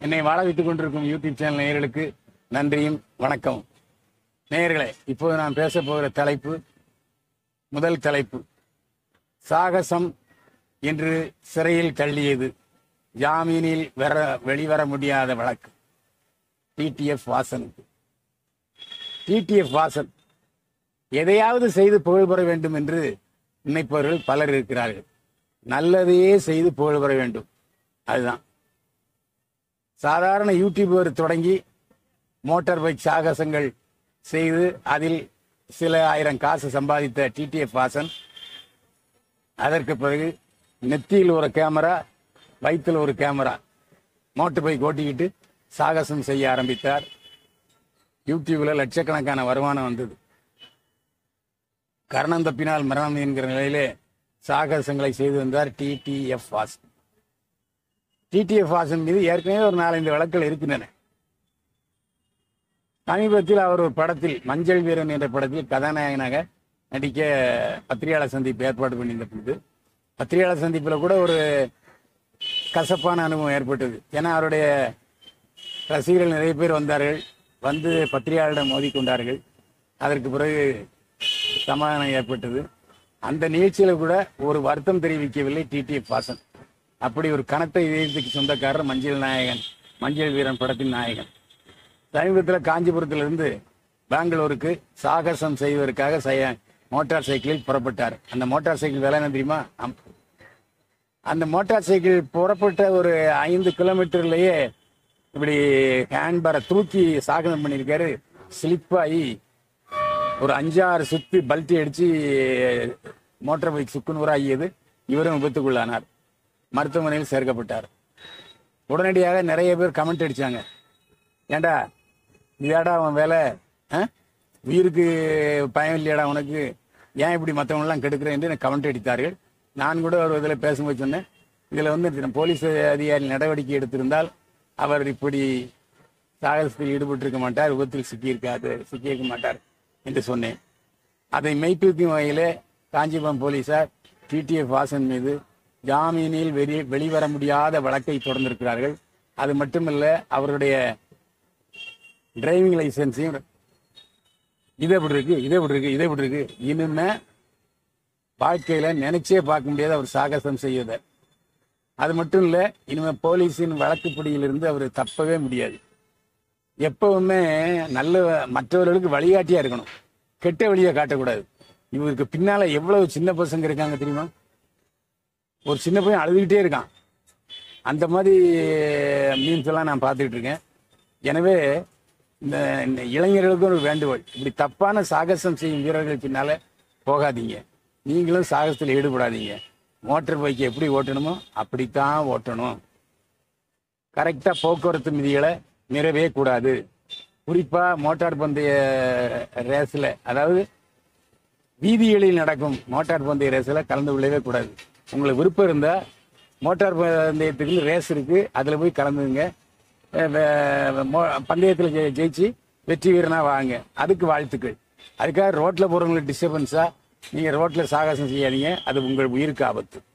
என்னை வாழ வைத்துக் கொண்டிருக்கும் யூடியூப் சேனல் நேயர்களுக்கு நன்றியும் வணக்கம் நேயர்களே இப்போது நான் பேச போகிற தலைப்பு முதல் தலைப்பு சாகசம் என்று சிறையில் தள்ளியது ஜாமீனில் வர வெளிவர முடியாத வழக்கு டிடிஎஃப் வாசனுக்கு டிடிஎஃப் வாசன் எதையாவது செய்து புகழ் பெற வேண்டும் என்று நினைப்பவர்கள் பலர் இருக்கிறார்கள் நல்லதையே செய்து புகழ் பெற வேண்டும் அதுதான் சாதாரண யூடியூபர் தொடங்கி மோட்டார் பைக் சாகசங்கள் செய்து அதில் சில ஆயிரம் காசு சம்பாதித்த டிடிஎஃப் வாசன் அதற்கு பிறகு நெத்தியில் ஒரு கேமரா வயிற்றில் ஒரு கேமரா மோட்டர் பைக் ஓட்டிக்கிட்டு சாகசம் செய்ய ஆரம்பித்தார் யூடியூப்ல லட்சக்கணக்கான வருமானம் வந்தது கரணம் தப்பினால் மரணம் என்கிற நிலையிலே சாகசங்களை செய்து வந்தார் டிடிஎஃப் வாசன் டிடிஎஃப் வாசன் மீது ஏற்கனவே ஒரு நாலஞ்சு வழக்குகள் இருக்கின்றன சமீபத்தில் அவர் ஒரு படத்தில் மஞ்சள் வீரன் என்ற படத்தில் கதாநாயகனாக நடிக்க பத்திரிகையாளர் சந்திப்பு ஏற்பாடு பண்ணியிருந்த பொழுது பத்திரிகையாளர் சந்திப்பில் கூட ஒரு கசப்பான அனுபவம் ஏற்பட்டது ஏன்னா அவருடைய ரசிகர்கள் நிறைய பேர் வந்தார்கள் வந்து பத்திரிகையாளரிடம் மோதிக்கொண்டார்கள் அதற்கு பிறகு சமாதானம் ஏற்பட்டது அந்த நிகழ்ச்சியில கூட ஒரு வருத்தம் தெரிவிக்கவில்லை டிடிஎஃப் வாசன் அப்படி ஒரு கனத்த இதயத்துக்கு சொந்தக்காரர் மஞ்சள் நாயகன் மஞ்சள் வீரன் படத்தின் நாயகன் சமீபத்தில் காஞ்சிபுரத்திலிருந்து பெங்களூருக்கு சாகசம் செய்வதற்காக செய்ய மோட்டார் சைக்கிளில் புறப்பட்டார் அந்த மோட்டார் சைக்கிள் விலை என்ன தெரியுமா அம்- அந்த மோட்டார் சைக்கிள் புறப்பட்ட ஒரு ஐந்து கிலோமீட்டர்லயே இப்படி ஹேண்ட்பாரை தூக்கி சாகசம் பண்ணியிருக்காரு ஸ்லிப் ஆகி ஒரு அஞ்சாறு சுத்தி பல்ட்டி அடிச்சு மோட்டார் பைக் சுக்குநூறாகியது இவரும் விபத்துக்குள்ளானார் மருத்துவமனையில் சேர்க்கப்பட்டார் உடனடியாக நிறைய பேர் கமெண்ட் அடிச்சாங்க ஏண்டா இதாடா அவன் வேலை ஆ? உயிருக்கு பயம் இல்லையாடா உனக்கு ஏன் இப்படி மற்றவங்களாம் கெடுக்கிறேன் என்று கமெண்ட் அடித்தார்கள் நான் கூட ஒரு இதில் பேசும்போது சொன்னேன் இதில் வந்து போலீஸ் அதிகாரி நடவடிக்கை எடுத்திருந்தால் அவர் இப்படி சாகசத்தில் ஈடுபட்டிருக்க மாட்டார் விபத்தில் சிக்கியிருக்காது சிக்கியிருக்க மாட்டார் என்று சொன்னேன் அதை மெய்ப்பிக்கும் வகையிலே காஞ்சிபுரம் போலீசார் டிடிஎஃப் வாசன் மீது ஜாமீனில் வெளி வெளிவர முடியாத வழக்கை தொடர்ந்திருக்கிறார்கள் அது மட்டுமல்ல அவருடைய டிரைவிங் லைசன்ஸையும் இது எப்படி இருக்கு இது எப்படி இருக்கு இது எப்படி இருக்கு இனிமே வாழ்க்கையில நினைச்சே பார்க்க முடியாத அவர் சாகசம் செய்வதை அது மட்டும் இல்ல இனிமே போலீஸின் வழக்குப்பிடியிலிருந்து அவர் தப்பவே முடியாது எப்பவுமே நல்ல மற்றவர்களுக்கு வழிகாட்டியா இருக்கணும் கெட்ட வழியை காட்டக்கூடாது இவருக்கு பின்னால எவ்வளவு சின்ன பசங்க இருக்காங்க தெரியுமா ஒரு சின்ன பையன் அழுதுகிட்டே இருக்கான் அந்த மாதிரி மீன்ஸ் எல்லாம் நான் பார்த்துட்டு இருக்கேன் எனவே இந்த இந்த இளைஞர்களுக்கு ஒரு வேண்டுகோள் இப்படி தப்பான சாகசம் செய்யும் வீரர்கள் பின்னால போகாதீங்க நீங்களும் சாகசத்தில் ஈடுபடாதீங்க மோட்டார் பைக்கை எப்படி ஓட்டணுமோ அப்படித்தான் ஓட்டணும் கரெக்டாக போக்குவரத்து விதிகளை மீறவே கூடாது குறிப்பா மோட்டார் பந்தய ரேஸ்ல அதாவது வீதிகளில் நடக்கும் மோட்டார் பந்தய ரேஸ்ல கலந்து கொள்ளவே கூடாது உங்களுக்கு விருப்பம் இருந்தா மோட்டார் பந்தயத்துக்கு ரேஸ் இருக்கு அதுல போய் கலந்துங்க அஹ் வே- மோ- பந்தயத்துல ஜெ- ஜெயிச்சு வெற்றி வீரனா வாங்க அதுக்கு வாழ்த்துக்கள் அதுக்காக ரோட்ல போறவங்களுக்கு டிஸ்டர்பன்ஸா நீங்க ரோட்ல சாகசம் செய்யாதீங்க அது உங்கள் உயிருக்கு ஆபத்து